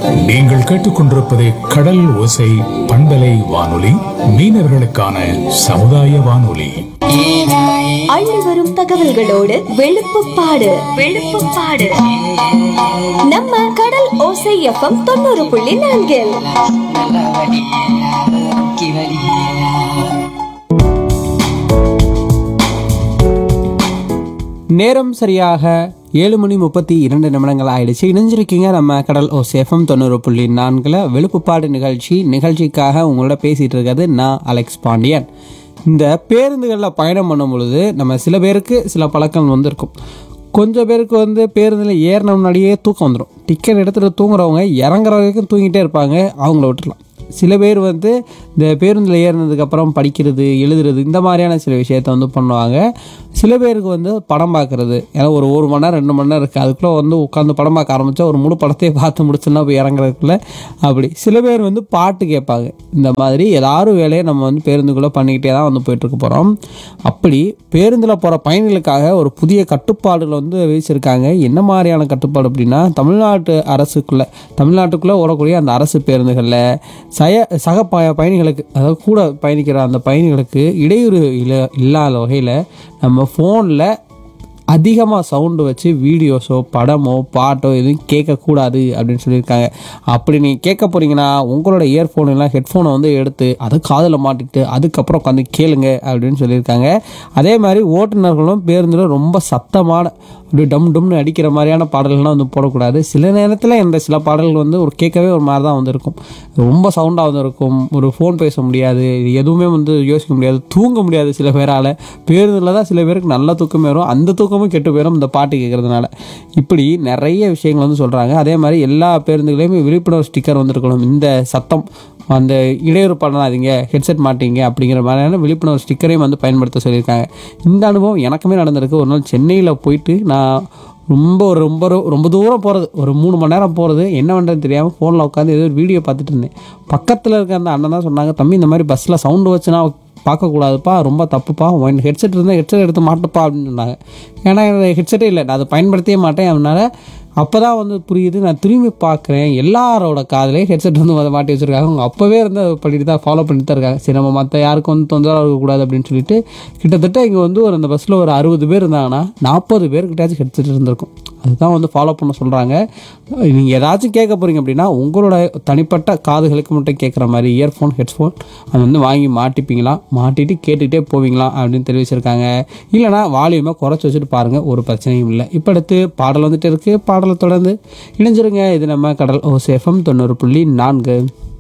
நீங்கள் கேட்டுக்கொண்டிருப்பது கடல் ஓசை பண்பலை வானொலி மீனவர்களுக்கான சமுதாய வானொலி அள்ளி வரும் தகவல்களோடு வெளுப்புப்பாடு வெளுப்புப்பாடு நம்ம கடல் ஓசை எஃப்எம் தொண்ணூறு புள்ளி நான்கில் நல்லா வடி முக்கி வடி நேரம் சரியாக ஏழு மணி முப்பத்தி இரண்டு நிமிடங்கள் ஆயிடுச்சு இணைஞ்சிருக்கீங்க நம்ம கடல் ஓ சேஃபம் தொண்ணூறு புள்ளி நான்கில் வெளுப்புப்பாடு நிகழ்ச்சி நிகழ்ச்சிக்காக உங்களோட பேசிகிட்டு இருக்கிறது நான் அலெக்ஸ் பாண்டியன் இந்த பேருந்துகளில் பயணம் பண்ணும் பொழுது நம்ம சில பேருக்கு சில பழக்கம் வந்து இருக்கும் கொஞ்சம் பேருக்கு வந்து பேருந்தில் ஏறின முன்னாடியே தூக்கம் வந்துடும் டிக்கெட் எடுத்துகிட்டு தூங்குறவங்க இறங்குற வரைக்கும் தூங்கிட்டே இருப்பாங்க அவங்கள விட்டுலாம் சில பேர் வந்து இந்த பேருந்தில் ஏறினதுக்கப்புறம் படிக்கிறது எழுதுறது இந்த மாதிரியான சில விஷயத்த வந்து பண்ணுவாங்க சில பேருக்கு வந்து படம் பார்க்குறது ஏன்னா ஒரு ஒரு மணி நேரம் ரெண்டு மணி நேரம் இருக்குது அதுக்குள்ளே வந்து உட்காந்து படம் பார்க்க ஆரம்பித்தா ஒரு முழு படத்தையே பார்த்து முடிச்சுன்னா போய் இறங்குறதுக்குள்ள அப்படி சில பேர் வந்து பாட்டு கேட்பாங்க இந்த மாதிரி ஏதாவது வேலையை நம்ம வந்து பேருந்துக்குள்ளே பண்ணிக்கிட்டே தான் வந்து போயிட்டுருக்க போகிறோம் அப்படி பேருந்தில் போகிற பயணிகளுக்காக ஒரு புதிய கட்டுப்பாடுகள் வந்து விதிச்சிருக்காங்க என்ன மாதிரியான கட்டுப்பாடு அப்படின்னா தமிழ்நாட்டு அரசுக்குள்ளே தமிழ்நாட்டுக்குள்ளே ஓடக்கூடிய அந்த அரசு பேருந்துகளில் சய சக ப பயணிகளுக்கு அதாவது கூட பயணிக்கிற அந்த பயணிகளுக்கு இடையூறு இல்ல இல்லாத வகையில் நம்ம ஃபோனில் அதிகமாக சவுண்டு வச்சு வீடியோஸோ படமோ பாட்டோ எதுவும் கேட்கக்கூடாது அப்படின்னு சொல்லியிருக்காங்க அப்படி நீங்கள் கேட்க போகிறீங்கன்னா உங்களோட இயர்ஃபோன் எல்லாம் ஹெட்ஃபோனை வந்து எடுத்து அதை காதில் மாட்டிட்டு அதுக்கப்புறம் உட்காந்து கேளுங்க அப்படின்னு சொல்லியிருக்காங்க அதே மாதிரி ஓட்டுநர்களும் பேருந்தில் ரொம்ப சத்தமான அப்படி டம் டம்னு அடிக்கிற மாதிரியான பாடல்கள்லாம் வந்து போடக்கூடாது சில நேரத்தில் இந்த சில பாடல்கள் வந்து ஒரு கேட்கவே ஒரு மாதிரி தான் வந்து இருக்கும் ரொம்ப சவுண்டாக வந்து இருக்கும் ஒரு ஃபோன் பேச முடியாது இது எதுவுமே வந்து யோசிக்க முடியாது தூங்க முடியாது சில பேரால் பேருந்தில் தான் சில பேருக்கு நல்ல தூக்கம் வரும் அந்த தூக்கமும் கெட்டு போயிடும் இந்த பாட்டு கேட்கறதுனால இப்படி நிறைய விஷயங்கள் வந்து சொல்கிறாங்க அதே மாதிரி எல்லா பேருந்துகளையுமே விழிப்புணர்வு ஸ்டிக்கர் வந்துருக்கணும் இந்த சத்தம் அந்த இடையூறு பண்ணாதீங்க ஹெட்செட் மாட்டீங்க அப்படிங்கிற மாதிரியான விழிப்புணர்வு ஸ்டிக்கரையும் வந்து பயன்படுத்த சொல்லியிருக்காங்க இந்த அனுபவம் எனக்குமே நடந்திருக்கு ஒரு நாள் சென்னையில் போயிட்டு நான் ரொம்ப ஒரு ரொம்ப ரொ- ரொம்ப தூரம் போகிறது ஒரு மூணு மணி நேரம் போகிறது என்ன பண்ணுறது தெரியாமல் ஃபோனில் உட்காந்து ஏதோ ஒரு வீடியோ பார்த்துட்டு இருந்தேன் பக்கத்தில் இருக்க அந்த அண்ணன் தான் சொன்னாங்க தம்பி இந்த மாதிரி பஸ்ஸில் சவுண்டு வச்சுனா பார்க்கக்கூடாதுப்பா ரொம்ப தப்புப்பா உன் ஹெட்செட் இருந்தால் ஹெட்செட் எடுத்து மாட்டுப்பா அப்படின்னு சொன்னாங்க ஏன்னா எனக்கு ஹெட்செட்டே இல்லை நான் அதை பயன்படுத்தவே மாட்டேன் அதனால் அப்போ தான் வந்து புரியுது நான் திரும்பி பார்க்குறேன் எல்லாரோட காதுலேயும் ஹெட்செட் வந்து வந்து மாட்டி வச்சுருக்காங்க அவங்க அப்போவே இருந்து அதை பண்ணிட்டு தான் ஃபாலோ பண்ணிட்டு தான் இருக்காங்க சரி நம்ம மற்ற யாருக்கும் வந்து தொந்தரவு இருக்கக்கூடாது அப்படின்னு சொல்லிட்டு கிட்டத்தட்ட இங்கே வந்து ஒரு அந்த பஸ்ஸில் ஒரு அறுபது பேர் இருந்தாங்கன்னா நாற்பது பேர்கிட்டயாச்சும் ஹெட்செட் இருந்திருக்கும் அதுதான் வந்து ஃபாலோ பண்ண சொல்கிறாங்க நீங்கள் ஏதாச்சும் கேட்க போகிறீங்க அப்படின்னா உங்களோட தனிப்பட்ட காதுகளுக்கு மட்டும் கேட்குற மாதிரி இயர்ஃபோன் ஹெட்ஃபோன் அது வந்து வாங்கி மாட்டிப்பீங்களா மாட்டிட்டு கேட்டுக்கிட்டே போவீங்களா அப்படின்னு தெரிவிச்சிருக்காங்க இல்லைனா வால்யூமை குறைச்சி வச்சுட்டு பாருங்கள் ஒரு பிரச்சனையும் இல்லை இப்போ அடுத்து பாடல் வந்துட்டு இருக்குது பாடலை தொடர்ந்து இணைஞ்சிருங்க இது நம்ம கடல் ஓ சேஃபம் தொண்ணூறு புள்ளி நான்கு